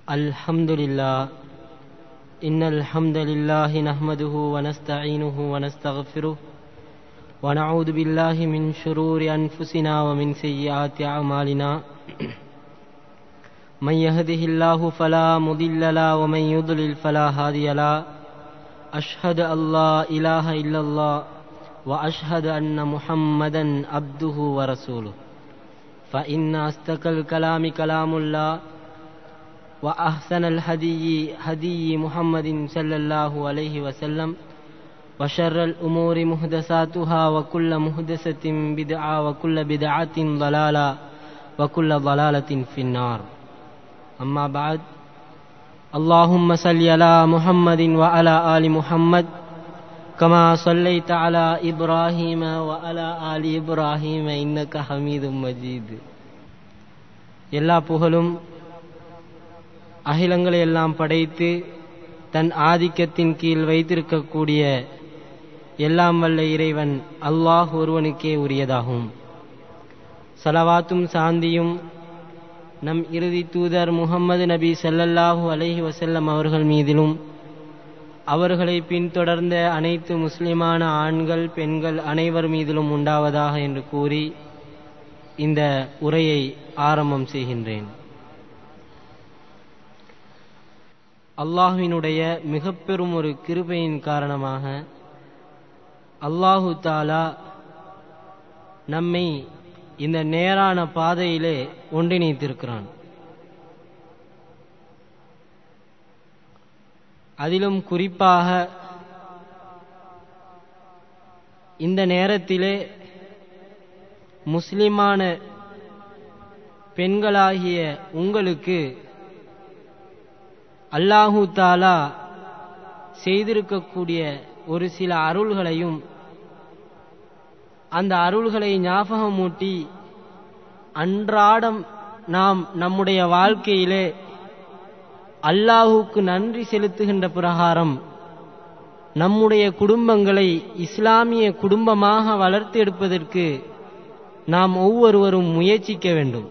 الحمد لله إن الحمد لله نحمده ونستعينه ونستغفره ونعوذ بالله من شرور أنفسنا ومن سيئات أعمالنا من يهده الله فلا مضل له ومن يضلل فلا هادي له أشهد أن لا إله إلا الله وأشهد أن محمدا عبده ورسوله فإن أصدق الكلام كلام الله وأحسن الهدي هدي محمد صلى الله عليه وسلم وشر الأمور محدثاتها وكل محدثة بدعة وكل بدعة ضلالة وكل ضلالة في النار أما بعد اللهم صل على محمد وعلى آل محمد كما صليت على إبراهيم وعلى آل إبراهيم إنك حميد مجيد எல்லா புகழும் அகிலங்களை எல்லாம் படைத்து தன் ஆதிக்கத்தின் கீழ் வைத்திருக்கக்கூடிய எல்லாம் வல்ல இறைவன் அல்லாஹ் ஒருவனுக்கே உரியதாகும் சலவாத்தும் சாந்தியும் நம் இறுதி தூதர் முகம்மது நபி ஸல்லல்லாஹு அலைஹி வஸல்லம் அவர்கள் மீதிலும் அவர்களை பின்தொடர்ந்த அனைத்து முஸ்லிமான ஆண்கள் பெண்கள் அனைவர் மீதிலும் உண்டாவதாக என்று கூறி இந்த உரையை ஆரம்பம் செய்கின்றேன் அல்லாஹுவினுடைய மிக பெரும் ஒரு கிருபையின் காரணமாக அல்லாஹு தாலா நம்மை இந்த நேரான பாதையிலே ஒன்றிணைத்திருக்கிறான் அதிலும் குறிப்பாக இந்த நேரத்திலே முஸ்லிமான பெண்களாகிய உங்களுக்கு அல்லாஹு தாலா செய்திருக்கக்கூடிய ஒரு சில அருள்களையும் அந்த அருள்களை ஞாபகமூட்டி அன்றாடம் நாம் நம்முடைய வாழ்க்கையிலே அல்லாஹுக்கு நன்றி செலுத்துகின்ற பிரகாரம் நம்முடைய குடும்பங்களை இஸ்லாமிய குடும்பமாக வளர்த்து எடுப்பதற்கு நாம் ஒவ்வொருவரும் முயற்சிக்க வேண்டும்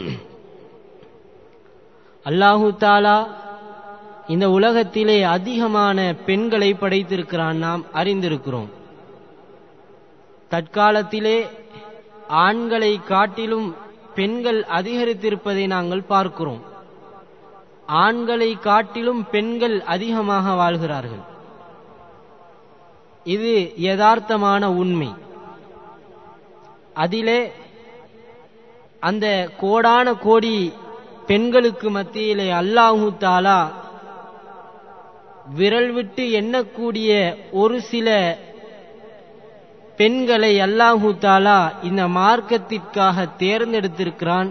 அல்லாஹு தாலா இந்த உலகத்திலே அதிகமான பெண்களை படைத்திருக்கிறான் நாம் அறிந்திருக்கிறோம் தற்காலத்திலே ஆண்களை காட்டிலும் பெண்கள் அதிகரித்திருப்பதை நாங்கள் பார்க்கிறோம் ஆண்களை காட்டிலும் பெண்கள் அதிகமாக வாழ்கிறார்கள் இது யதார்த்தமான உண்மை அதிலே அந்த கோடான கோடி பெண்களுக்கு மத்தியிலே அல்லாஹு தாலா விரல் விட்டு எண்ணக்கூடிய ஒரு சில பெண்களை அல்லாஹு தாலா இந்த மார்க்கத்திற்காக தேர்ந்தெடுத்திருக்கிறான்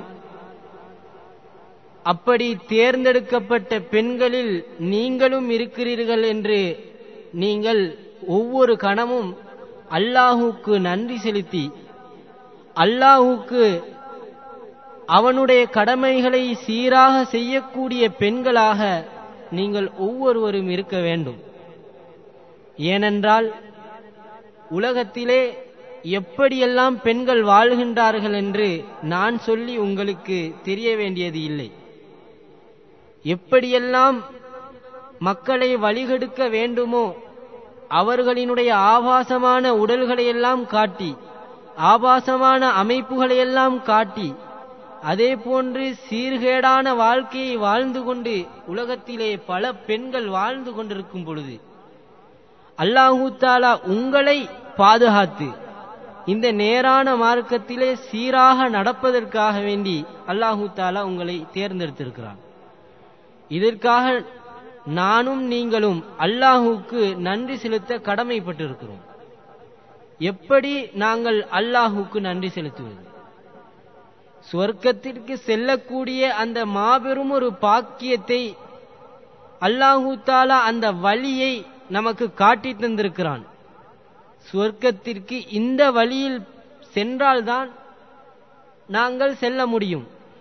அப்படி தேர்ந்தெடுக்கப்பட்ட பெண்களில் நீங்களும் இருக்கிறீர்கள் என்று நீங்கள் ஒவ்வொரு கணமும் அல்லாஹுக்கு நன்றி செலுத்தி அல்லாஹுக்கு அவனுடைய கடமைகளை சீராக செய்யக்கூடிய பெண்களாக நீங்கள் ஒவ்வொருவரும் இருக்க வேண்டும் ஏனென்றால் உலகத்திலே எப்படியெல்லாம் பெண்கள் வாழ்கின்றார்கள் என்று நான் சொல்லி உங்களுக்கு தெரிய வேண்டியது இல்லை எப்படியெல்லாம் மக்களை வழிகெடுக்க வேண்டுமோ அவர்களினுடைய ஆபாசமான உடல்களையெல்லாம் காட்டி ஆபாசமான அமைப்புகளையெல்லாம் காட்டி அதே போன்று சீர்கேடான வாழ்க்கையை வாழ்ந்து கொண்டு உலகத்திலே பல பெண்கள் வாழ்ந்து கொண்டிருக்கும் பொழுது அல்லாஹூ தாலா உங்களை பாதுகாத்து இந்த நேரான மார்க்கத்திலே சீராக நடப்பதற்காக வேண்டி அல்லாஹூ தாலா உங்களை தேர்ந்தெடுத்திருக்கிறான் இதற்காக நானும் நீங்களும் அல்லாஹுக்கு நன்றி செலுத்த கடமைப்பட்டிருக்கிறோம் எப்படி நாங்கள் அல்லாஹுக்கு நன்றி செலுத்துவது சொர்க்கத்திற்கு செல்லக்கூடிய அந்த மாபெரும் ஒரு பாக்கியத்தை அல்லாஹூ தாலா அந்த வழியை நமக்கு காட்டி தந்திருக்கிறான் சொர்க்கத்திற்கு இந்த வழியில் சென்றால்தான் நாங்கள் செல்ல முடியும்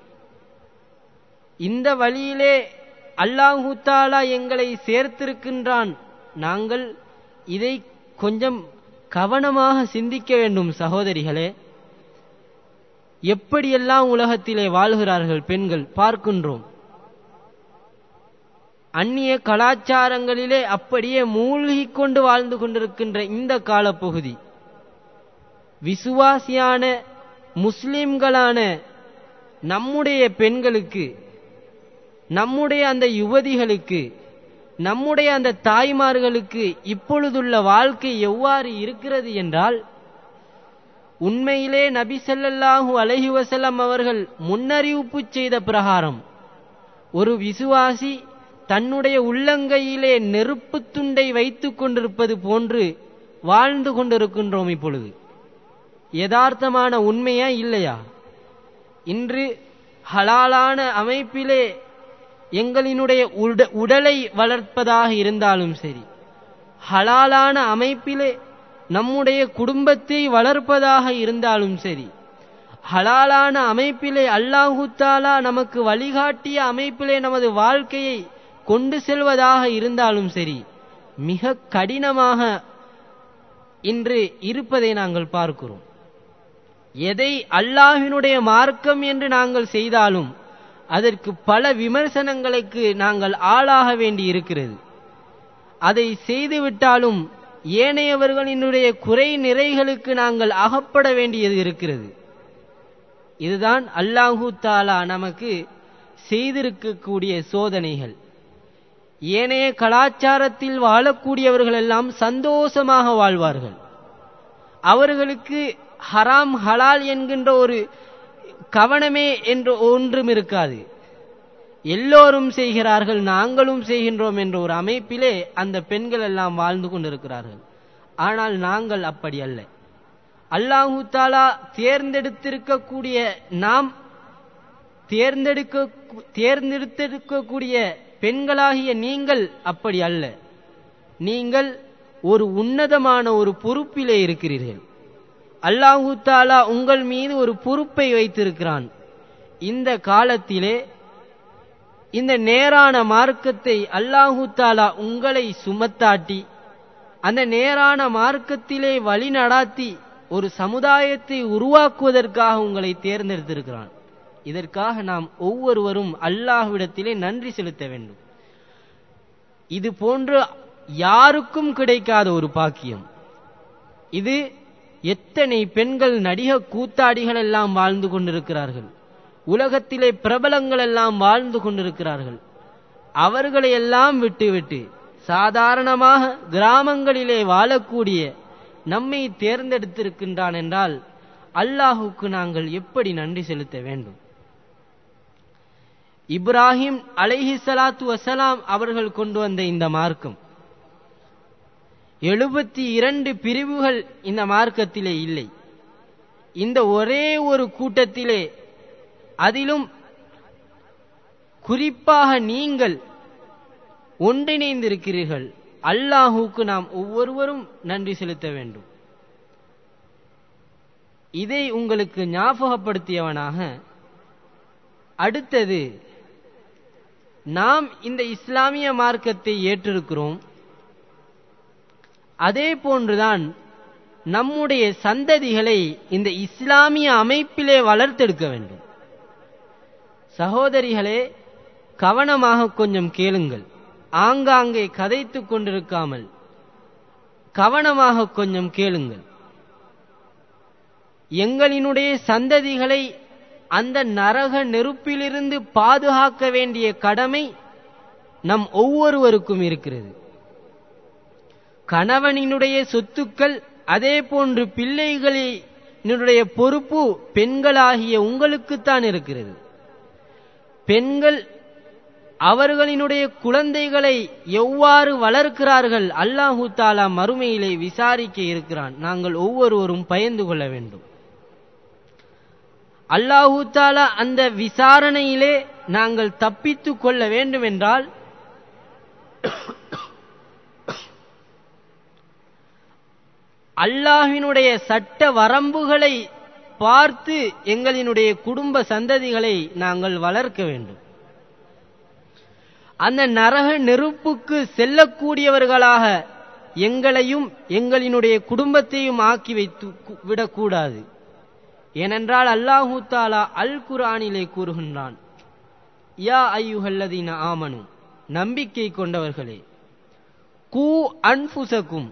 இந்த வழியிலே அல்லாஹூ தாலா எங்களை சேர்த்திருக்கின்றான் நாங்கள் இதை கொஞ்சம் கவனமாக சிந்திக்க வேண்டும் சகோதரிகளே எப்படியெல்லாம் உலகத்திலே வாழ்கிறார்கள் பெண்கள் பார்க்கின்றோம் அந்நிய கலாச்சாரங்களிலே அப்படியே மூழ்கிக் கொண்டு வாழ்ந்து கொண்டிருக்கின்ற இந்த காலப்பகுதி விசுவாசியான முஸ்லிம்களான நம்முடைய பெண்களுக்கு நம்முடைய அந்த யுவதிகளுக்கு நம்முடைய அந்த தாய்மார்களுக்கு இப்பொழுதுள்ள வாழ்க்கை எவ்வாறு இருக்கிறது என்றால் உண்மையிலே நபி ஸல்லல்லாஹு அலைஹி வஸல்லம் அவர்கள் முன்னறிவிப்பு செய்த பிரகாரம் ஒரு விசுவாசி தன்னுடைய உள்ளங்கையிலே நெருப்பு துண்டை வைத்துக் கொண்டிருப்பது போன்று வாழ்ந்து கொண்டிருக்கின்றோம் இப்பொழுது யதார்த்தமான உண்மையா இல்லையா இன்று ஹலாலான அமைப்பிலே எங்களினுடைய உட- உடலை வளர்ப்பதாக இருந்தாலும் சரி ஹலாலான அமைப்பிலே நம்முடைய குடும்பத்தை வளர்ப்பதாக இருந்தாலும் சரி ஹலாலான அமைப்பிலே அல்லாஹு தாலா நமக்கு வழிகாட்டிய அமைப்பிலே நமது வாழ்க்கையை கொண்டு செல்வதாக இருந்தாலும் சரி மிக கடினமாக இன்று இருப்பதை நாங்கள் பார்க்கிறோம் எதை அல்லாஹினுடைய மார்க்கம் என்று நாங்கள் செய்தாலும் அதற்கு பல விமர்சனங்களுக்கு நாங்கள் ஆளாக வேண்டி இருக்கிறது அதை செய்துவிட்டாலும் ஏனையவர்களினுடைய குறை நிறைகளுக்கு நாங்கள் அகப்பட வேண்டியது இருக்கிறது இதுதான் அல்லாஹு தாலா நமக்கு செய்திருக்கக்கூடிய சோதனைகள் ஏனைய கலாச்சாரத்தில் வாழக்கூடியவர்கள் எல்லாம் சந்தோஷமாக வாழ்வார்கள் அவர்களுக்கு ஹராம் ஹலால் என்கின்ற ஒரு கவனமே என்று ஒன்றும் இருக்காது எல்லோரும் செய்கிறார்கள் நாங்களும் செய்கின்றோம் என்ற ஒரு அமைப்பிலே அந்த பெண்கள் எல்லாம் வாழ்ந்து கொண்டிருக்கிறார்கள் ஆனால் நாங்கள் அப்படி அல்ல அல்லாஹு தாலா தேர்ந்தெடுத்திருக்கக்கூடிய நாம் தேர்ந்தெடுக்க தேர்ந்தெடுத்திருக்கக்கூடிய பெண்களாகிய நீங்கள் அப்படி அல்ல நீங்கள் ஒரு உன்னதமான ஒரு பொறுப்பிலே இருக்கிறீர்கள் அல்லாஹு தாலா உங்கள் மீது ஒரு பொறுப்பை வைத்திருக்கிறான் இந்த காலத்திலே இந்த நேரான மார்க்கத்தை அல்லாஹு தாலா உங்களை சுமத்தாட்டி அந்த நேரான மார்க்கத்திலே வழி நடாத்தி ஒரு சமுதாயத்தை உருவாக்குவதற்காக உங்களை தேர்ந்தெடுத்திருக்கிறான் இதற்காக நாம் ஒவ்வொருவரும் அல்லாஹ்விடத்திலே நன்றி செலுத்த வேண்டும் இது போன்று யாருக்கும் கிடைக்காத ஒரு பாக்கியம் இது எத்தனை பெண்கள் நடிக கூத்தாடிகள் எல்லாம் வாழ்ந்து கொண்டிருக்கிறார்கள் உலகத்திலே பிரபலங்கள் எல்லாம் வாழ்ந்து கொண்டிருக்கிறார்கள் அவர்களை எல்லாம் விட்டுவிட்டு சாதாரணமாக கிராமங்களிலே வாழக்கூடிய நம்மை தேர்ந்தெடுத்திருக்கின்றான் என்றால் அல்லாஹுக்கு நாங்கள் எப்படி நன்றி செலுத்த வேண்டும் இப்ராஹிம் அலைஹி ஸலாத்து வசலாம் அவர்கள் கொண்டு வந்த இந்த மார்க்கம் எழுபத்தி இரண்டு பிரிவுகள் இந்த மார்க்கத்திலே இல்லை இந்த ஒரே ஒரு கூட்டத்திலே அதிலும் குறிப்பாக நீங்கள் ஒன்றிணைந்திருக்கிறீர்கள் அல்லாஹுக்கு நாம் ஒவ்வொருவரும் நன்றி செலுத்த வேண்டும் இதை உங்களுக்கு ஞாபகப்படுத்தியவனாக அடுத்தது நாம் இந்த இஸ்லாமிய மார்க்கத்தை ஏற்றிருக்கிறோம் அதே போன்றுதான் நம்முடைய சந்ததிகளை இந்த இஸ்லாமிய அமைப்பிலே வளர்த்தெடுக்க வேண்டும் சகோதரிகளே கவனமாக கொஞ்சம் கேளுங்கள் ஆங்காங்கே கதைத்துக் கொண்டிருக்காமல் கவனமாக கொஞ்சம் கேளுங்கள் எங்களினுடைய சந்ததிகளை அந்த நரக நெருப்பிலிருந்து பாதுகாக்க வேண்டிய கடமை நம் ஒவ்வொருவருக்கும் இருக்கிறது கணவனினுடைய சொத்துக்கள் அதே போன்று பிள்ளைகளினுடைய பொறுப்பு பெண்களாகிய உங்களுக்குத்தான் இருக்கிறது பெண்கள் அவர்களினுடைய குழந்தைகளை எவ்வாறு வளர்க்கிறார்கள் அல்லாஹு தாலா மறுமையிலே விசாரிக்க இருக்கிறான் நாங்கள் ஒவ்வொருவரும் பயந்து கொள்ள வேண்டும் அல்லாஹு தாலா அந்த விசாரணையிலே நாங்கள் தப்பித்துக் கொள்ள வேண்டும் என்றால் அல்லாஹினுடைய சட்ட வரம்புகளை பார்த்து எங்களினுடைய குடும்ப சந்ததிகளை நாங்கள் வளர்க்க வேண்டும் அந்த நரக நெருப்புக்கு செல்லக்கூடியவர்களாக எங்களையும் எங்களினுடைய குடும்பத்தையும் ஆக்கி வைத்து விடக்கூடாது ஏனென்றால் அல்லாஹூ தாலா அல் குரானிலே கூறுகின்றான் யா ஐயுஹல்லதீன ஆமனு நம்பிக்கை கொண்டவர்களே கூ அன்புசக்கும்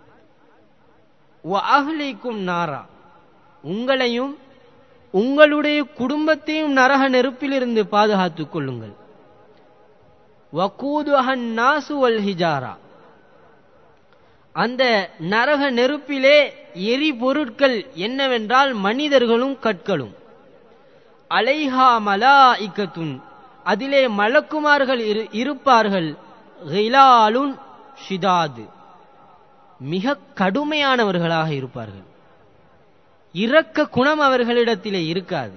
அஹ்லிக்கும் நாரா உங்களையும் உங்களுடைய குடும்பத்தையும் நரக நெருப்பிலிருந்து பாதுகாத்துக் கொள்ளுங்கள் வக்கூதுஹன் நாசு வல் ஹிஜாரா அந்த நரக நெருப்பிலே எரிபொருட்கள் என்னவென்றால் மனிதர்களும் கற்களும் அலைஹா மலா இக்கத்துன் அதிலே மலக்குமார்கள் இருப்பார்கள் ஹிலாலுன் ஷிதாது மிக கடுமையானவர்களாக இருப்பார்கள் இரக்க குணம் அவர்களிடத்திலே இருக்காது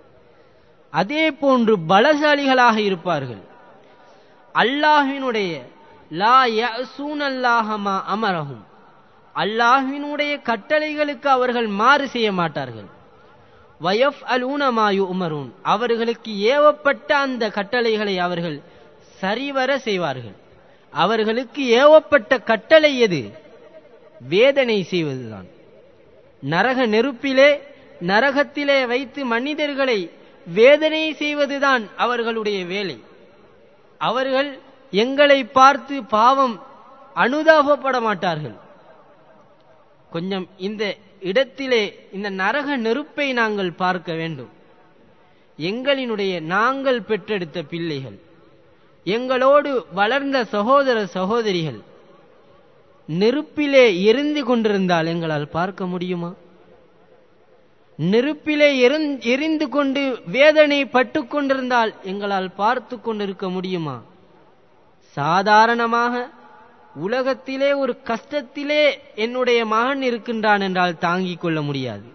அதே போன்று பலசாலிகளாக இருப்பார்கள் அல்லாஹினுடைய லா யசூன் அல்லாஹமா அமரகும் அல்லாஹினுடைய கட்டளைகளுக்கு அவர்கள் மாறு செய்ய மாட்டார்கள் வயஃப் அலூனமாயு உமரூன் அவர்களுக்கு ஏவப்பட்ட அந்த கட்டளைகளை அவர்கள் சரிவர செய்வார்கள் அவர்களுக்கு ஏவப்பட்ட கட்டளை எது வேதனை செய்வதுதான் நரக நெருப்பிலே நரகத்திலே வைத்து மனிதர்களை வேதனை செய்வதுதான் அவர்களுடைய வேலை அவர்கள் எங்களை பார்த்து பாவம் அனுதாபப்பட மாட்டார்கள் கொஞ்சம் இந்த இடத்திலே இந்த நரக நெருப்பை நாங்கள் பார்க்க வேண்டும் எங்களினுடைய நாங்கள் பெற்றெடுத்த பிள்ளைகள் எங்களோடு வளர்ந்த சகோதர சகோதரிகள் நெருப்பிலே எரிந்து கொண்டிருந்தால் எங்களால் பார்க்க முடியுமா நெருப்பிலே எரிந்து கொண்டு வேதனை பட்டு கொண்டிருந்தால் எங்களால் பார்த்து கொண்டிருக்க முடியுமா சாதாரணமாக உலகத்திலே ஒரு கஷ்டத்திலே என்னுடைய மகன் இருக்கின்றான் என்றால் தாங்கிக் கொள்ள முடியாது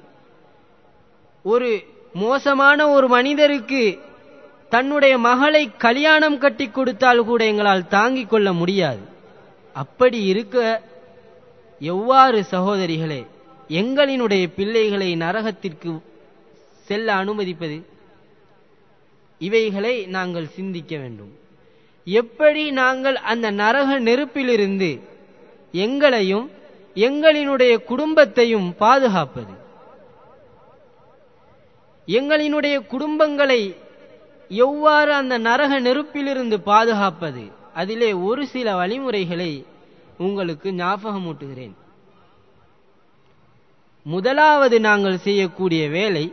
ஒரு மோசமான ஒரு மனிதருக்கு தன்னுடைய மகளை கல்யாணம் கட்டி கொடுத்தால் கூட எங்களால் தாங்கிக் கொள்ள முடியாது அப்படி இருக்க எவ்வாறு சகோதரிகளே எங்களினுடைய பிள்ளைகளை நரகத்திற்கு செல்ல அனுமதிப்பது இவைகளை நாங்கள் சிந்திக்க வேண்டும் எப்படி நாங்கள் அந்த நரக நெருப்பிலிருந்து எங்களையும் எங்களினுடைய குடும்பத்தையும் பாதுகாப்பது எங்களினுடைய குடும்பங்களை எவ்வாறு அந்த நரக நெருப்பிலிருந்து பாதுகாப்பது அதிலே ஒரு சில வழிமுறைகளை உங்களுக்கு ஞாபகமூட்டுகிறேன் முதலாவது நாங்கள் செய்யக்கூடிய வேலை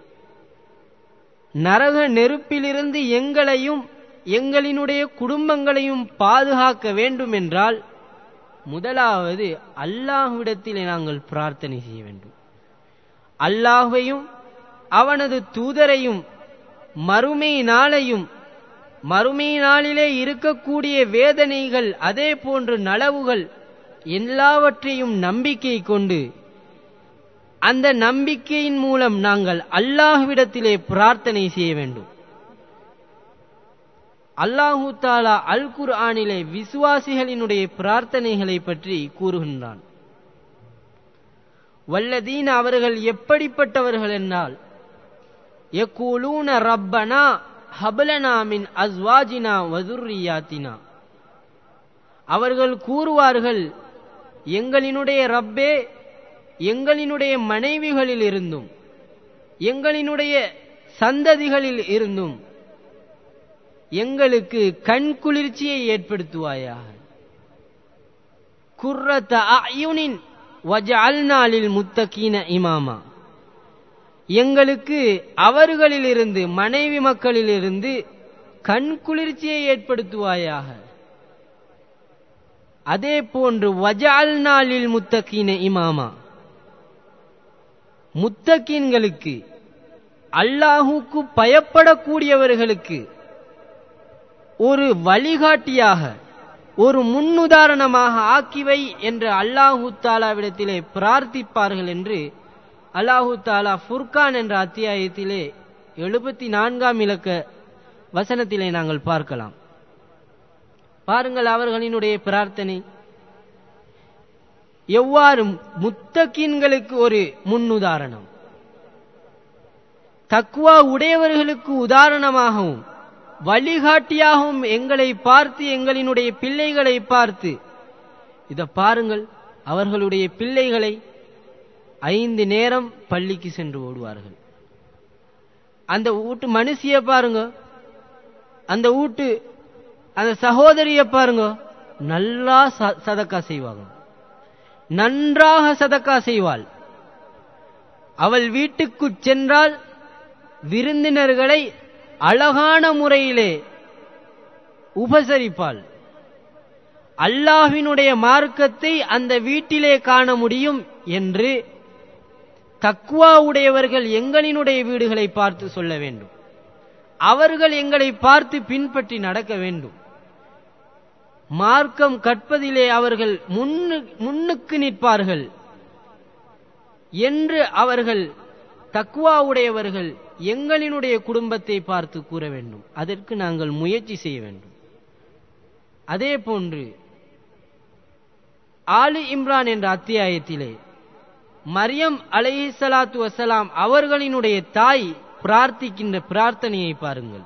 நரக நெருப்பிலிருந்து எங்களையும் எங்களினுடைய குடும்பங்களையும் பாதுகாக்க வேண்டும் என்றால் முதலாவது அல்லாஹ்விடத்திலே நாங்கள் பிரார்த்தனை செய்ய வேண்டும் அல்லாஹையும் அவனது தூதரையும் மறுமை நாளையும் மறுமை நாளிலே இருக்கக்கூடிய வேதனைகள் அதே போன்று நலவுகள் எல்லாவற்றையும் நம்பிக்கை கொண்டு அந்த நம்பிக்கையின் மூலம் நாங்கள் அல்லாஹ்விடத்திலே பிரார்த்தனை செய்ய வேண்டும் அல்லாஹு தாலா அல் குர்ஆனிலே விசுவாசிகளினுடைய பிரார்த்தனைகளை பற்றி கூறுகின்றான் வல்லதீன் அவர்கள் எப்படிப்பட்டவர்கள் என்றால் யகூலூன ரப்பனா ஹபலனா மின் அஸ்வாஜினா வதுர்ரியாத்தினா அவர்கள் கூறுவார்கள் எங்களினுடைய ரப்பே எங்களினுடைய மனைவிகளில் இருந்தும் எங்களினுடைய சந்ததிகளில் இருந்தும் எங்களுக்கு கண் குளிர்ச்சியை ஏற்படுத்துவாயாக குர்ரத்த அயுனின் வஜஅல்னாலில் முத்தகீன இமாமா எங்களுக்கு அவர்களிலிருந்து மனைவி மக்களிலிருந்து கண் குளிர்ச்சியை ஏற்படுத்துவாயாக அதே போன்று வஜால் நாளில் முத்தகீன இமாமா முத்தகீன்களுக்கு அல்லாஹுக்கு பயப்படக்கூடியவர்களுக்கு ஒரு வழிகாட்டியாக ஒரு முன்னுதாரணமாக ஆக்கிவை என்று அல்லாஹு தாலாவிடத்திலே பிரார்த்திப்பார்கள் என்று அல்லாஹு தாலா ஃபுர்கான் என்ற அத்தியாயத்திலே எழுபத்தி நான்காம் இலக்க வசனத்திலே நாங்கள் பார்க்கலாம் பாருங்கள் அவர்களினுடைய பிரார்த்தனை எவ்வாறு முத்தக்கின்களுக்கு ஒரு முன்னுதாரணம் தக்குவா உடையவர்களுக்கு உதாரணமாகவும் வழிகாட்டியாகவும் எங்களை பார்த்து எங்களினுடைய பிள்ளைகளை பார்த்து இத பாருங்கள் அவர்களுடைய பிள்ளைகளை ஐந்து நேரம் பள்ளிக்கு சென்று ஓடுவார்கள் அந்த வீட்டு மனுஷிய பாருங்க அந்த வீட்டு அந்த சகோதரிய பாருங்க நல்லா சதக்கா செய்வாங்க நன்றாக சதக்கா செய்வாள் அவள் வீட்டுக்கு சென்றால் விருந்தினர்களை அழகான முறையிலே உபசரிப்பாள் அல்லாஹ்வினுடைய மார்க்கத்தை அந்த வீட்டிலே காண முடியும் என்று தக்குவா உடையவர்கள் எங்களினுடைய வீடுகளை பார்த்து சொல்ல வேண்டும் அவர்கள் எங்களை பார்த்து பின்பற்றி நடக்க வேண்டும் மார்க்கம் கற்பதிலே அவர்கள் முன்னு முன்னுக்கு நிற்பார்கள் என்று அவர்கள் தக்குவா உடையவர்கள் எங்களினுடைய குடும்பத்தை பார்த்து கூற வேண்டும் அதற்கு நாங்கள் முயற்சி செய்ய வேண்டும் அதே போன்று ஆலி இம்ரான் என்ற அத்தியாயத்திலே மரியம் அலைஹி சலாத்து வசலாம் அவர்களினுடைய தாய் பிரார்த்திக்கின்ற பிரார்த்தனையை பாருங்கள்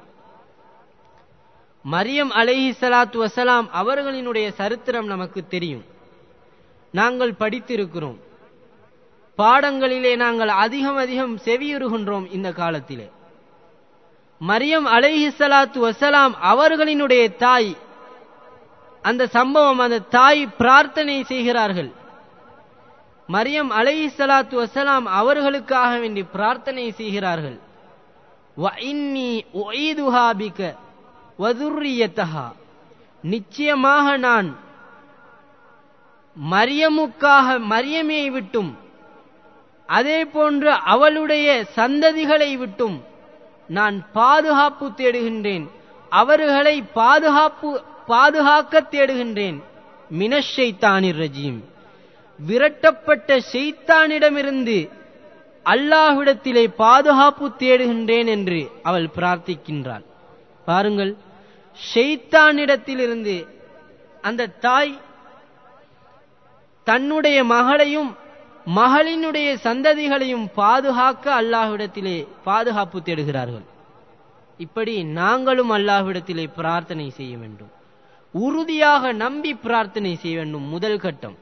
மரியம் அலைஹி சலாத்து வசலாம் அவர்களினுடைய சரித்திரம் நமக்கு தெரியும் நாங்கள் படித்திருக்கிறோம் பாடங்களிலே நாங்கள் அதிகம் அதிகம் செவியுறுகின்றோம் இந்த காலத்திலே மரியம் அலைஹி சலாத்து வசலாம் அவர்களினுடைய தாய் அந்த சம்பவம் அந்த தாய் பிரார்த்தனை செய்கிறார்கள் மரியம் அலைஹி சலாத்து வசலாம் அவர்களுக்காக வேண்டி பிரார்த்தனை செய்கிறார்கள் நிச்சயமாக நான் மரியமுக்காக மரியமையை விட்டும் அதே போன்று அவளுடைய சந்ததிகளை விட்டும் நான் பாதுகாப்பு தேடுகின்றேன் அவர்களை பாதுகாப்பு பாதுகாக்க தேடுகின்றேன் மினஷைத்தானிர் ரஜீம் விரட்டப்பட்ட ஷெய்தானிடமிருந்து அல்லாஹ்விடத்திலே பாதுகாப்பு தேடுகின்றேன் என்று அவள் பிரார்த்திக்கின்றாள் பாருங்கள் ஷெய்தானிடத்திலிருந்து அந்த தாய் தன்னுடைய மகளையும் மகளினுடைய சந்ததிகளையும் பாதுகாக்க அல்லாஹ்விடத்திலே பாதுகாப்பு தேடுகிறார்கள் இப்படி நாங்களும் அல்லாஹ்விடத்திலே பிரார்த்தனை செய்ய வேண்டும் உறுதியாக நம்பி பிரார்த்தனை செய்ய வேண்டும் முதல் கட்டம்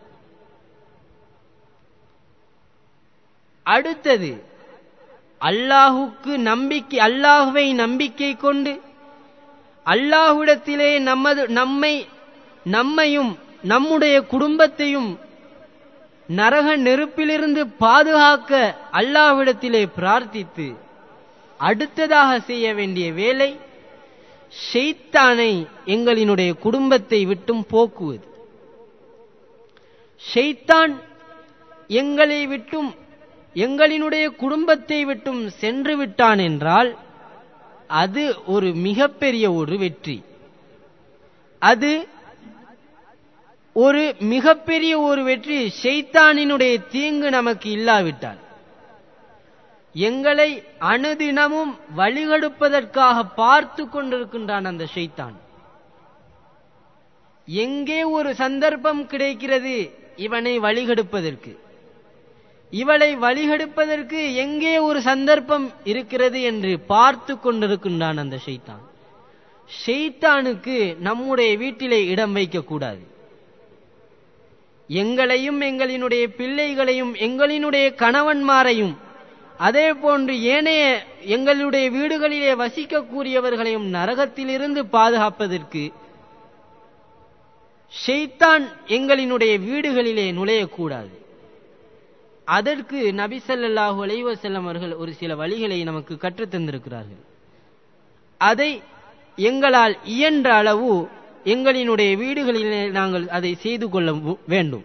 அடுத்தது அல்லாஹுக்கு நம்பிக்கை அல்லாஹுவை நம்பிக்கை கொண்டு அல்லாஹுடத்திலே நமது நம்மை நம்மையும் நம்முடைய குடும்பத்தையும் நரக நெருப்பிலிருந்து பாதுகாக்க அல்லாஹ்விடத்திலே பிரார்த்தித்து அடுத்ததாக செய்ய வேண்டிய வேலை ஷெய்தானை எங்களினுடைய குடும்பத்தை விட்டும் போக்குவது ஷெய்தான் எங்களை விட்டும் எங்களினுடைய குடும்பத்தை விட்டும் சென்று விட்டான் என்றால் அது ஒரு மிகப்பெரிய ஒரு வெற்றி அது ஒரு மிகப்பெரிய ஒரு வெற்றி ஷெய்தானினுடைய தீங்கு நமக்கு இல்லாவிட்டால் எங்களை அனுதினமும் வழிகெடுப்பதற்காக பார்த்து கொண்டிருக்கின்றான் அந்த ஷைத்தான் எங்கே ஒரு சந்தர்ப்பம் கிடைக்கிறது இவனை வழிகெடுப்பதற்கு இவளை வழிகெடுப்பதற்கு எங்கே ஒரு சந்தர்ப்பம் இருக்கிறது என்று பார்த்து கொண்டிருக்கின்றான் அந்த ஷைத்தான் ஷெய்தானுக்கு நம்முடைய வீட்டிலே இடம் வைக்கக்கூடாது எங்களையும் எங்களினுடைய பிள்ளைகளையும் எங்களினுடைய கணவன்மாரையும் அதே போன்று ஏனைய எங்களுடைய வீடுகளிலே வசிக்கக்கூடியவர்களையும் நரகத்திலிருந்து பாதுகாப்பதற்கு ஷெய்தான் எங்களினுடைய வீடுகளிலே நுழையக்கூடாது அதற்கு நபி ஸல்லல்லாஹு அலைஹி வஸல்லம் அவர்கள் ஒரு சில வழிகளை நமக்கு கற்றுத் தந்திருக்கிறார்கள் அதை எங்களால் இயன்ற அளவு எங்களினுடைய வீடுகளிலே நாங்கள் அதை செய்து கொள்ள வேண்டும்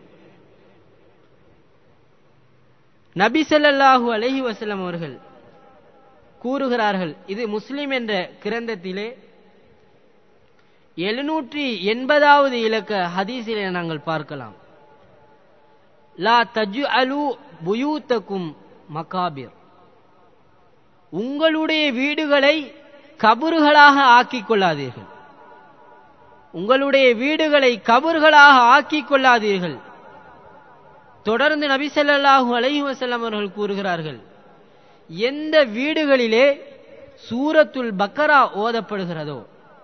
நபி ஸல்லல்லாஹு அலைஹி வஸல்லம் அவர்கள் கூறுகிறார்கள் இது முஸ்லிம் என்ற கிரந்தத்திலே எழுநூற்றி எண்பதாவது இலக்க ஹதீஸிலே நாங்கள் பார்க்கலாம் லா தஜு அலு புயூத்தக்கும் மகாபிர் உங்களுடைய வீடுகளை கபறுகளாக ஆக்கிக் கொள்ளாதீர்கள் உங்களுடைய வீடுகளை கபறுகளாக ஆக்கிக் கொள்ளாதீர்கள் தொடர்ந்து நபி ஸல்லல்லாஹு அலைஹி வஸல்லம் அவர்கள் கூறுகிறார்கள் எந்த வீடுகளிலே சூரத்துல் பக்கரா ஓதப்படுகிறதோ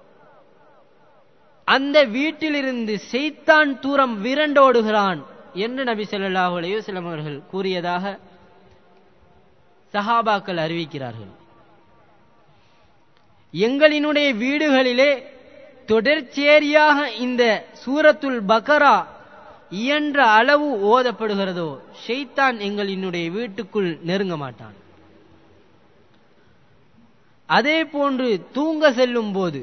அந்த வீட்டிலிருந்து செய்தான் தூரம் விரண்டோடுகிறான் என்று நபி ஸல்லல்லாஹு அலைஹி வஸல்லம் அவர்கள் கூறியதாக சஹாபாக்கள் அறிவிக்கிறார்கள் எங்களினுடைய வீடுகளிலே தொடர்ச்சேரியாக இந்த சூரத்துல் பக்கரா இயன்ற அளவு ஓதப்படுகிறதோ ஷெய்தான் எங்களினுடைய வீட்டுக்குள் நெருங்க மாட்டான் அதே போன்று தூங்க செல்லும் போது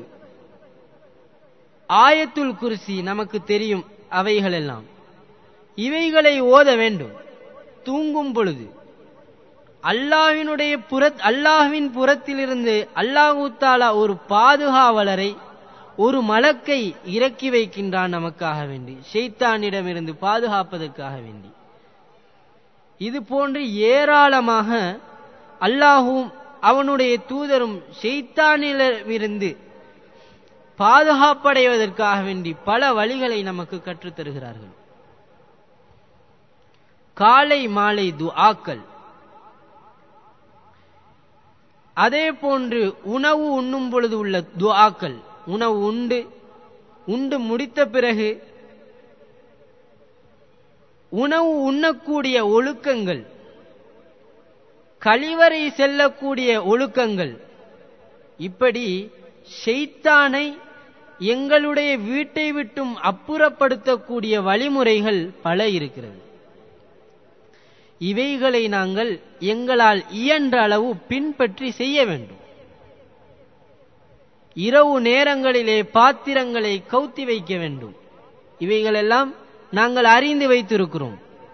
ஆயத்துல் குர்சி நமக்கு தெரியும் அவைகளெல்லாம் இவைகளை ஓத வேண்டும் தூங்கும் பொழுது அல்லாஹ்வினுடைய புற அல்லாஹ்வின் புறத்திலிருந்து அல்லாஹு தாலா ஒரு பாதுகாவலரை ஒரு மலக்கை இறக்கி வைக்கின்றான் நமக்காக வேண்டி ஷெய்தானிடமிருந்து பாதுகாப்பதற்காக வேண்டி இது போன்று ஏராளமாக அல்லாஹும் அவனுடைய தூதரும் ஷெய்தானிடமிருந்து பாதுகாப்படைவதற்காக வேண்டி பல வழிகளை நமக்கு கற்றுத் தருகிறார்கள் காலை மாலை துஆக்கள் அதே போன்று உணவு உண்ணும் பொழுது உள்ள துஆக்கள் உணவு உண்டு உண்டு முடித்த பிறகு உணவு உண்ணக்கூடிய ஒழுக்கங்கள் கழிவறை செல்லக்கூடிய ஒழுக்கங்கள் இப்படி ஷெய்தானை எங்களுடைய வீட்டை விட்டும் அப்புறப்படுத்தக்கூடிய வழிமுறைகள் பல இருக்கிறது இவைகளை நாங்கள் எங்களால் இயன்ற அளவு பின்பற்றி செய்ய வேண்டும் இரவு நேரங்களிலே பாத்திரங்களை கவுத்தி வைக்க வேண்டும் இவைகளெல்லாம் நாங்கள் அறிந்து வைத்திருக்கிறோம்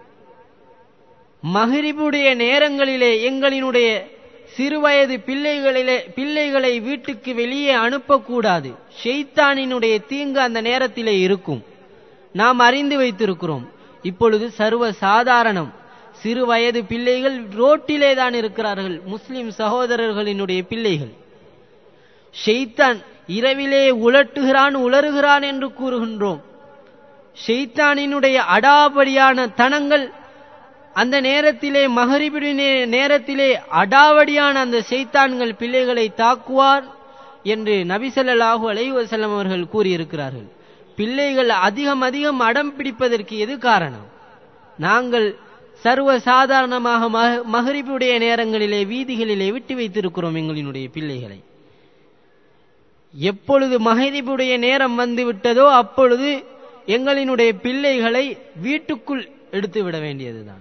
மகிரிபுடைய நேரங்களிலே எங்களினுடைய சிறுவயது பிள்ளைகளிலே பிள்ளைகளை வீட்டுக்கு வெளியே அனுப்பக்கூடாது ஷெய்தானினுடைய தீங்கு அந்த நேரத்திலே இருக்கும் நாம் அறிந்து வைத்திருக்கிறோம் இப்பொழுது சர்வ சாதாரணம் சிறு வயது பிள்ளைகள் ரோட்டிலே தான் இருக்கிறார்கள் முஸ்லிம் சகோதரர்களினுடைய பிள்ளைகள் ஷெய்தான் இரவிலே உலட்டுகிறான் உலருகிறான் என்று கூறுகின்றோம் ஷெய்தானினுடைய அடாபடியான தனங்கள் அந்த நேரத்திலே மகரிபிடி நேரத்திலே அடாவடியான அந்த செய்தான்கள் பிள்ளைகளை தாக்குவார் என்று நபிசல்லாஹு அலைவசல்லம் அவர்கள் கூறியிருக்கிறார்கள் பிள்ளைகள் அதிகம் அதிகம் அடம் பிடிப்பதற்கு எது காரணம் நாங்கள் சர்வ சாதாரணமாக மகரிபுடைய நேரங்களிலே வீதிகளிலே விட்டு வைத்திருக்கிறோம் எங்களினுடைய பிள்ளைகளை எப்பொழுது மகரிபுடைய நேரம் வந்து விட்டதோ அப்பொழுது எங்களினுடைய பிள்ளைகளை வீட்டுக்குள் எடுத்து விட வேண்டியதுதான்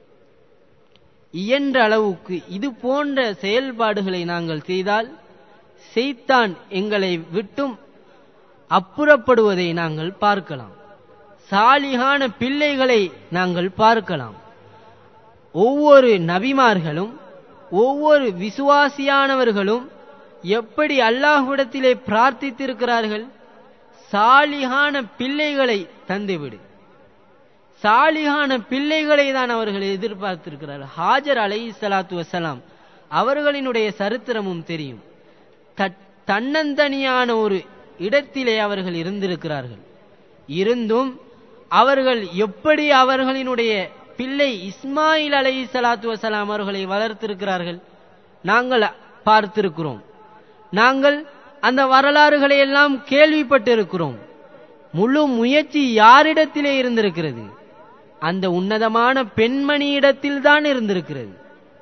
இயன்ற அளவுக்கு இது போன்ற செயல்பாடுகளை நாங்கள் செய்தால் செய்தான் எங்களை விட்டும் அப்புறப்படுவதை நாங்கள் பார்க்கலாம் சாலிகான பிள்ளைகளை நாங்கள் பார்க்கலாம் ஒவ்வொரு நபிமார்களும் ஒவ்வொரு விசுவாசியானவர்களும் எப்படி அல்லாஹ்விடத்திலே பிரார்த்தித்திருக்கிறார்கள் சாலிகான பிள்ளைகளை தந்துவிடு சாலிகான பிள்ளைகளை தான் அவர்கள் எதிர்பார்த்திருக்கிறார்கள் ஹாஜர் அலை சலாத்து வசலாம் அவர்களினுடைய சரித்திரமும் தெரியும் தன்னந்தனியான ஒரு இடத்திலே அவர்கள் இருந்திருக்கிறார்கள் இருந்தும் அவர்கள் எப்படி அவர்களினுடைய பிள்ளை இஸ்மாயில் அலை சலாத்து வசலாம் அவர்களை வளர்த்திருக்கிறார்கள் நாங்கள் பார்த்திருக்கிறோம் நாங்கள் அந்த வரலாறுகளை எல்லாம் கேள்விப்பட்டிருக்கிறோம் முழு முயற்சி யாரிடத்திலே இருந்திருக்கிறது அந்த உன்னதமான பெண்மணியிடத்தில் தான் இருந்திருக்கிறது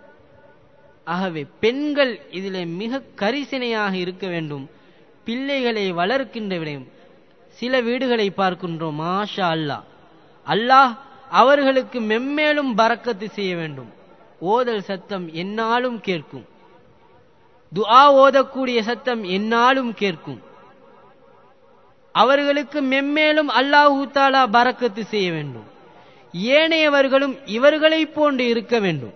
ஆகவே பெண்கள் இதிலே மிக கரிசனையாக இருக்க வேண்டும் பிள்ளைகளை வளர்க்கின்ற விடயம் சில வீடுகளை பார்க்கின்றோம் மாஷா அல்லாஹ் அல்லாஹ் அவர்களுக்கு மெம்மேலும் பறக்கத்து செய்ய வேண்டும் ஓதல் சத்தம் என்னாலும் கேட்கும் துஆ ஓதக்கூடிய சத்தம் என்னாலும் கேட்கும் அவர்களுக்கு மெம்மேலும் அல்லாஹூ தாலா பறக்கத்து செய்ய வேண்டும் ஏனையவர்களும் இவர்களைப் போன்று இருக்க வேண்டும்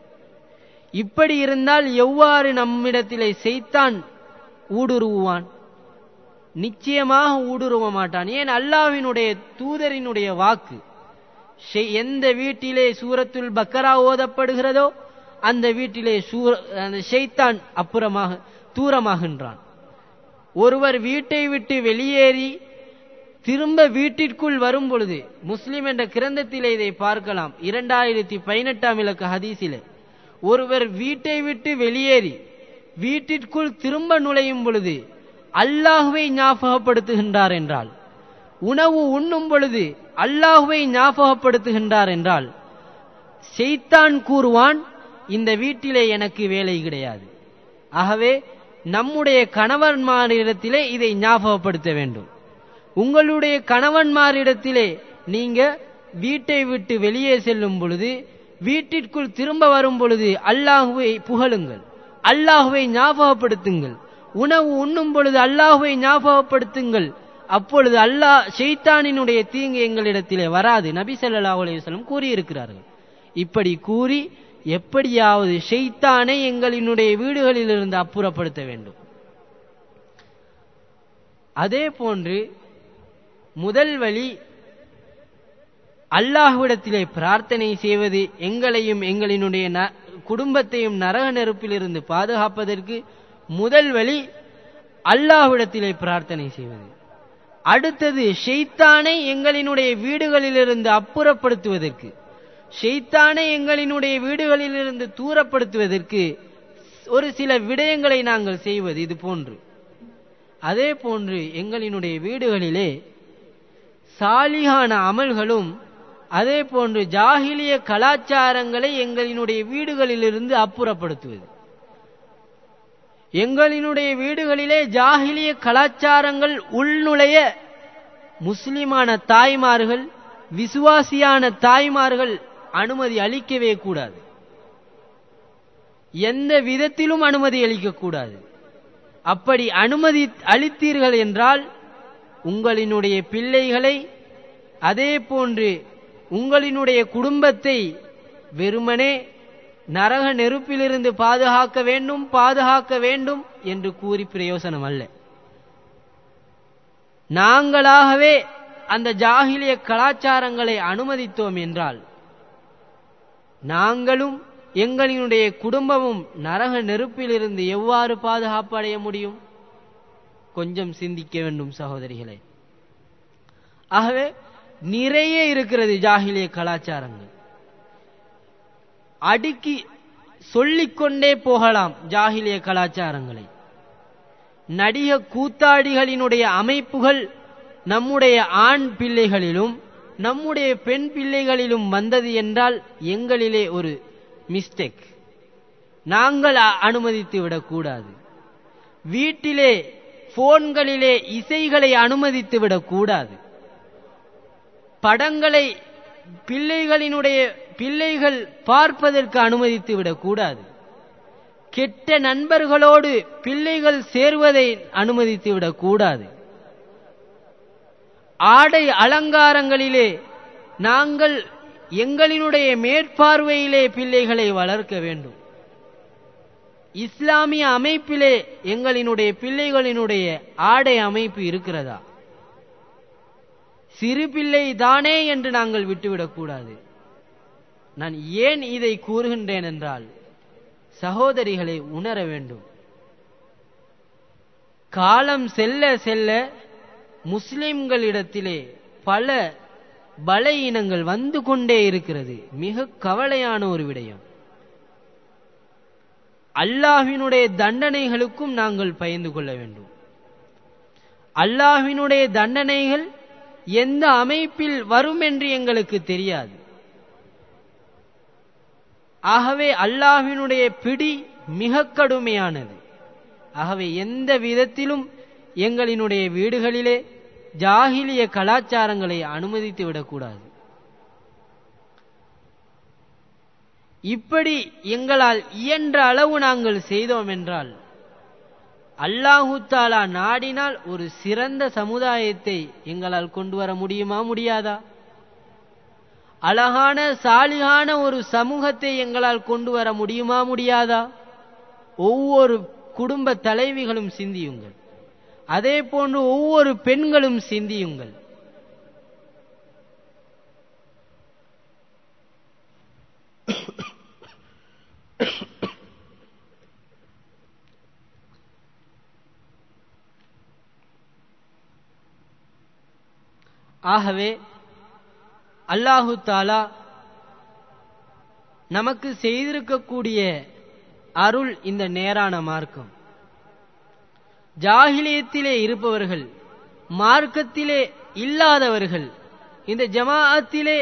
இப்படி இருந்தால் எவ்வாறு நம்மிடத்திலே செய்தான் ஊடுருவுவான் நிச்சயமாக ஊடுருவ மாட்டான் ஏன் அல்லாஹ்வினுடைய தூதரினுடைய வாக்கு எந்த வீட்டிலே சூரத்துல் பக்கரா ஓதப்படுகிறதோ அந்த வீட்டிலே சூர அந்த ஷைத்தான் அப்புறமாக தூரமாகின்றான் ஒருவர் வீட்டை விட்டு வெளியேறி திரும்ப வீட்டிற்குள் வரும் பொழுது முஸ்லிம் என்ற கிரந்தத்திலே இதை பார்க்கலாம் இரண்டாயிரத்தி பதினெட்டாம் இலக்க ஹதீஸிலே ஒருவர் வீட்டை விட்டு வெளியேறி வீட்டிற்குள் திரும்ப நுழையும் பொழுது அல்லாஹுவை ஞாபகப்படுத்துகின்றார் என்றால் உணவு உண்ணும் பொழுது அல்லாஹுவை ஞாபகப்படுத்துகின்றார் என்றால் செய்தான் கூறுவான் இந்த வீட்டிலே எனக்கு வேலை கிடையாது ஆகவே நம்முடைய கணவன்மாரிடத்திலே இதை ஞாபகப்படுத்த வேண்டும் உங்களுடைய கணவன்மாரிடத்திலே நீங்க வீட்டை விட்டு வெளியே செல்லும் பொழுது வீட்டிற்குள் திரும்ப வரும் பொழுது அல்லாஹுவை புகழுங்கள் அல்லாஹுவை ஞாபகப்படுத்துங்கள் உணவு உண்ணும் பொழுது அல்லாஹுவை ஞாபகப்படுத்துங்கள் அப்பொழுது அல்லாஹ் ஷெய்தானினுடைய தீங்கு எங்களிடத்திலே வராது நபி ஸல்லல்லாஹு அலைஹி வஸல்லம் கூறியிருக்கிறார்கள் இப்படி கூறி எப்படியாவது ஷெய்தானை எங்களினுடைய வீடுகளிலிருந்து அப்புறப்படுத்த வேண்டும் அதே போன்று முதல் வழி அல்லாஹ்விடத்திலே பிரார்த்தனை செய்வது எங்களையும் எங்களினுடைய ந- குடும்பத்தையும் நரக நெருப்பிலிருந்து பாதுகாப்பதற்கு முதல் வழி அல்லாஹ்விடத்திலே பிரார்த்தனை செய்வது அடுத்தது ஷெய்தானை எங்களினுடைய வீடுகளிலிருந்து அப்புறப்படுத்துவதற்கு ஷெய்தானை எங்களினுடைய வீடுகளிலிருந்து தூரப்படுத்துவதற்கு ஒரு சில விடயங்களை நாங்கள் செய்வது இது போன்று அதே போன்று எங்களினுடைய வீடுகளிலே சாலிகான அமல்களும் அதே போன்று ஜாகிலிய கலாச்சாரங்களை எங்களினுடைய வீடுகளிலிருந்து அப்புறப்படுத்துவது எங்களினுடைய வீடுகளிலே ஜாகிலிய கலாச்சாரங்கள் உள்நுழைய முஸ்லிமான தாய்மார்கள் விசுவாசியான தாய்மார்கள் அனுமதி அளிக்கவே கூடாது எந்த விதத்திலும் அனுமதி அளிக்கக்கூடாது அப்படி அனுமதி அளித்தீர்கள் என்றால் உங்களினுடைய பிள்ளைகளை அதே போன்று உங்களினுடைய குடும்பத்தை வெறுமனே நரக நெருப்பிலிருந்து பாதுகாக்க வேண்டும் பாதுகாக்க வேண்டும் என்று கூறி பிரயோசனம் அல்ல நாங்களாகவே அந்த ஜாகிலிய கலாச்சாரங்களை அனுமதித்தோம் என்றால் நாங்களும் எங்களினுடைய குடும்பமும் நரக நெருப்பிலிருந்து எவ்வாறு பாதுகாப்பு அடைய முடியும் கொஞ்சம் சிந்திக்க வேண்டும் சகோதரிகளே ஆகவே நிறைய இருக்கிறது ஜாகிலிய கலாச்சாரங்கள் அடுக்கி சொல்லிக்கொண்டே போகலாம் ஜாகிலிய கலாச்சாரங்களை நடிக கூத்தாடிகளினுடைய அமைப்புகள் நம்முடைய ஆண் பிள்ளைகளிலும் நம்முடைய பெண் பிள்ளைகளிலும் வந்தது என்றால் எங்களிலே ஒரு மிஸ்டேக் நாங்கள் அ- அனுமதித்து விடக்கூடாது வீட்டிலே போன்களிலே இசைகளை அனுமதித்து விடக்கூடாது படங்களை பிள்ளைகளினுடைய பிள்ளைகள் பார்ப்பதற்கு அனுமதித்து விடக்கூடாது கெட்ட நண்பர்களோடு பிள்ளைகள் சேர்வதை அனுமதித்து விடக்கூடாது ஆடை அலங்காரங்களிலே நாங்கள் எங்களினுடைய மேற்பார்வையிலே பிள்ளைகளை வளர்க்க வேண்டும் இஸ்லாமிய அமைப்பிலே எங்களினுடைய பிள்ளைகளினுடைய ஆடை அமைப்பு இருக்கிறதா சிறு பிள்ளை தானே என்று நாங்கள் விட்டுவிடக்கூடாது நான் ஏன் இதை கூறுகின்றேன் என்றால் சகோதரிகளை உணர வேண்டும் காலம் செல்ல செல்ல முஸ்லிம்களிடத்திலே பல பல இனங்கள் வந்து கொண்டே இருக்கிறது மிக கவலையான ஒரு விடயம் அல்லாஹ்வினுடைய தண்டனைகளுக்கும் நாங்கள் பயந்து கொள்ள வேண்டும் அல்லாஹ்வினுடைய தண்டனைகள் எந்த அமைப்பில் வரும் என்று எங்களுக்கு தெரியாது ஆகவே அல்லாஹ்வினுடைய பிடி மிக கடுமையானது ஆகவே எந்த விதத்திலும் எங்களினுடைய வீடுகளிலே ஜாகிலிய கலாச்சாரங்களை அனுமதித்து விடக்கூடாது இப்படி எங்களால் இயன்ற அளவு நாங்கள் செய்தோம் என்றால் அல்லாஹு தாலா நாடினால் ஒரு சிறந்த சமுதாயத்தை எங்களால் கொண்டு வர முடியுமா முடியாதா அழகான சாலிகான ஒரு சமூகத்தை எங்களால் கொண்டு வர முடியுமா முடியாதா ஒவ்வொரு குடும்ப தலைவிகளும் சிந்தியுங்கள் அதே போன்று ஒவ்வொரு பெண்களும் சிந்தியுங்கள் ஆகவே அல்லாஹு தாலா நமக்கு செய்திருக்கக்கூடிய அருள் இந்த நேரான மார்க்கம் ஜாகிலியத்திலே இருப்பவர்கள் மார்க்கத்திலே இல்லாதவர்கள் இந்த ஜமாஅத்திலே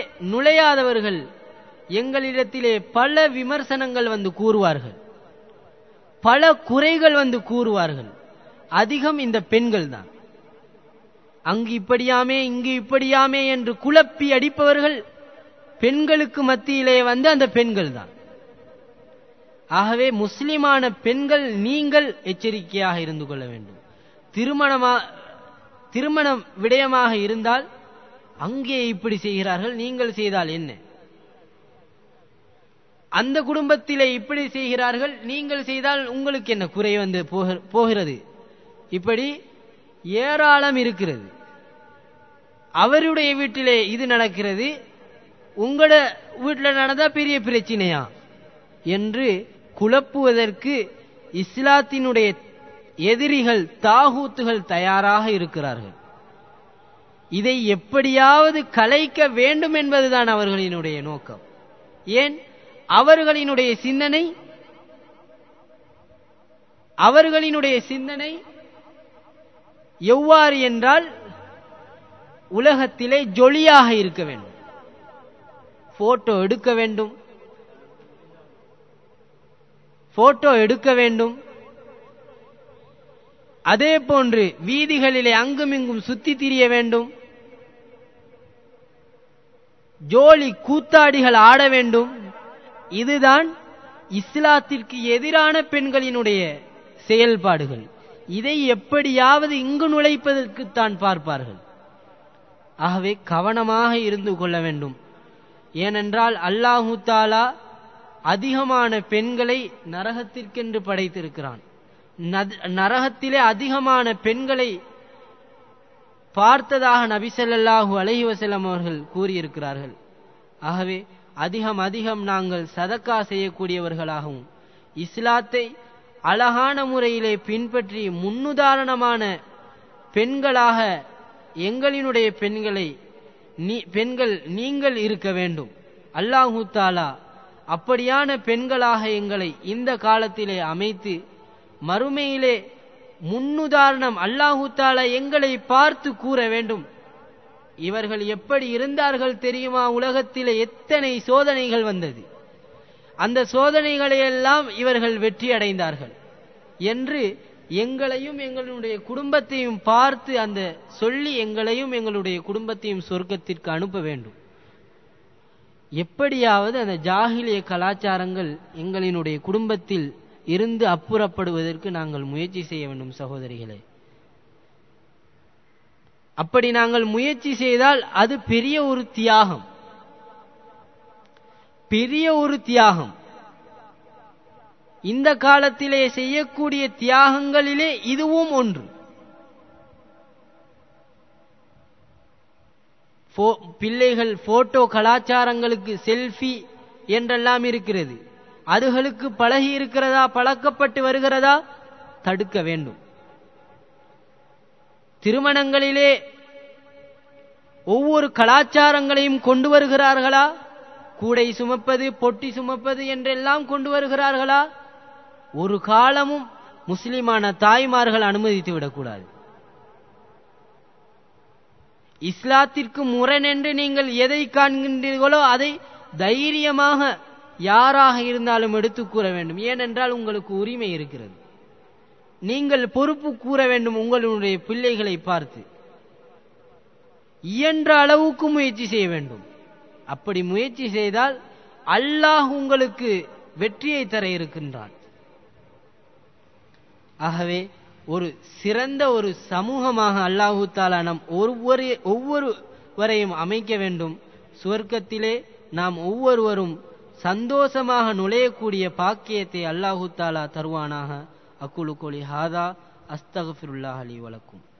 நுழையாதவர்கள் எங்களிடத்திலே பல விமர்சனங்கள் வந்து கூறுவார்கள் பல குறைகள் வந்து கூறுவார்கள் அதிகம் இந்த பெண்கள் தான் அங்கு இப்படியாமே இங்கு இப்படியாமே என்று குழப்பி அடிப்பவர்கள் பெண்களுக்கு மத்தியிலே வந்து அந்த பெண்கள் தான் ஆகவே முஸ்லிமான பெண்கள் நீங்கள் எச்சரிக்கையாக இருந்து கொள்ள வேண்டும் திருமணமா திருமணம் விடயமாக இருந்தால் அங்கே இப்படி செய்கிறார்கள் நீங்கள் செய்தால் என்ன அந்த குடும்பத்திலே இப்படி செய்கிறார்கள் நீங்கள் செய்தால் உங்களுக்கு என்ன குறை வந்து போகிறது இப்படி ஏராளம் இருக்கிறது அவருடைய வீட்டிலே இது நடக்கிறது உங்களோட வீட்டில் நடந்தா பெரிய பிரச்சனையா என்று குழப்புவதற்கு இஸ்லாத்தினுடைய எதிரிகள் தாகூத்துகள் தயாராக இருக்கிறார்கள் இதை எப்படியாவது கலைக்க வேண்டும் என்பதுதான் அவர்களினுடைய நோக்கம் ஏன் அவர்களினுடைய சிந்தனை அவர்களினுடைய சிந்தனை எவ்வாறு என்றால் உலகத்திலே ஜொலியாக இருக்க வேண்டும் போட்டோ எடுக்க வேண்டும் போட்டோ எடுக்க வேண்டும் அதே போன்று வீதிகளிலே அங்குமிங்கும் சுத்தி திரிய வேண்டும் ஜோலி கூத்தாடிகள் ஆட வேண்டும் இதுதான் இஸ்லாத்திற்கு எதிரான பெண்களினுடைய செயல்பாடுகள் இதை எப்படியாவது இங்கு நுழைப்பதற்குத்தான் பார்ப்பார்கள் ஆகவே கவனமாக இருந்து கொள்ள வேண்டும் ஏனென்றால் அல்லாஹு தாலா அதிகமான பெண்களை நரகத்திற்கென்று படைத்திருக்கிறான் நரகத்திலே அதிகமான பெண்களை பார்த்ததாக நபிசல்லாஹூ அலஹி வசலம் அவர்கள் கூறியிருக்கிறார்கள் ஆகவே அதிகம் அதிகம் நாங்கள் சதக்கா செய்யக்கூடியவர்களாகவும் இஸ்லாத்தை அழகான முறையிலே பின்பற்றி முன்னுதாரணமான பெண்களாக எங்களினுடைய பெண்களை நீ பெண்கள் நீங்கள் இருக்க வேண்டும் அல்லாஹூ தாலா அப்படியான பெண்களாக எங்களை இந்த காலத்திலே அமைத்து மறுமையிலே முன்னுதாரணம் அல்லாஹூ தாலா எங்களை பார்த்து கூற வேண்டும் இவர்கள் எப்படி இருந்தார்கள் தெரியுமா உலகத்திலே எத்தனை சோதனைகள் வந்தது அந்த சோதனைகளை எல்லாம் இவர்கள் வெற்றி அடைந்தார்கள் என்று எங்களையும் எங்களுடைய குடும்பத்தையும் பார்த்து அந்த சொல்லி எங்களையும் எங்களுடைய குடும்பத்தையும் சொர்க்கத்திற்கு அனுப்ப வேண்டும் எப்படியாவது அந்த ஜாகிலிய கலாச்சாரங்கள் எங்களினுடைய குடும்பத்தில் இருந்து அப்புறப்படுவதற்கு நாங்கள் முயற்சி செய்ய வேண்டும் சகோதரிகளே அப்படி நாங்கள் முயற்சி செய்தால் அது பெரிய ஒரு தியாகம் பெரிய ஒரு தியாகம் இந்த காலத்திலே செய்யக்கூடிய தியாகங்களிலே இதுவும் ஒன்று பிள்ளைகள் போட்டோ கலாச்சாரங்களுக்கு செல்ஃபி என்றெல்லாம் இருக்கிறது அதுகளுக்கு பழகி இருக்கிறதா பழக்கப்பட்டு வருகிறதா தடுக்க வேண்டும் திருமணங்களிலே ஒவ்வொரு கலாச்சாரங்களையும் கொண்டு வருகிறார்களா கூடை சுமப்பது பொட்டி சுமப்பது என்றெல்லாம் கொண்டு வருகிறார்களா ஒரு காலமும் முஸ்லிமான தாய்மார்கள் அனுமதித்து விடக்கூடாது இஸ்லாத்திற்கு முரண் என்று நீங்கள் எதை காண்கின்றீர்களோ அதை தைரியமாக யாராக இருந்தாலும் எடுத்து கூற வேண்டும் ஏனென்றால் உங்களுக்கு உரிமை இருக்கிறது நீங்கள் பொறுப்பு கூற வேண்டும் உங்களுடைய பிள்ளைகளை பார்த்து இயன்ற அளவுக்கு முயற்சி செய்ய வேண்டும் அப்படி முயற்சி செய்தால் அல்லாஹ் உங்களுக்கு வெற்றியை தர இருக்கின்றான் ஆகவே ஒரு சிறந்த ஒரு சமூகமாக அல்லாஹூ தாலா நம் ஒவ்வொரு ஒவ்வொருவரையும் அமைக்க வேண்டும் சுவர்க்கத்திலே நாம் ஒவ்வொருவரும் சந்தோஷமாக நுழையக்கூடிய பாக்கியத்தை அல்லாஹூ தாலா தருவானாக அக்குலு கோலி ஹாதா அஸ்தகஃபிருல்லாஹ் அலி வழக்கும்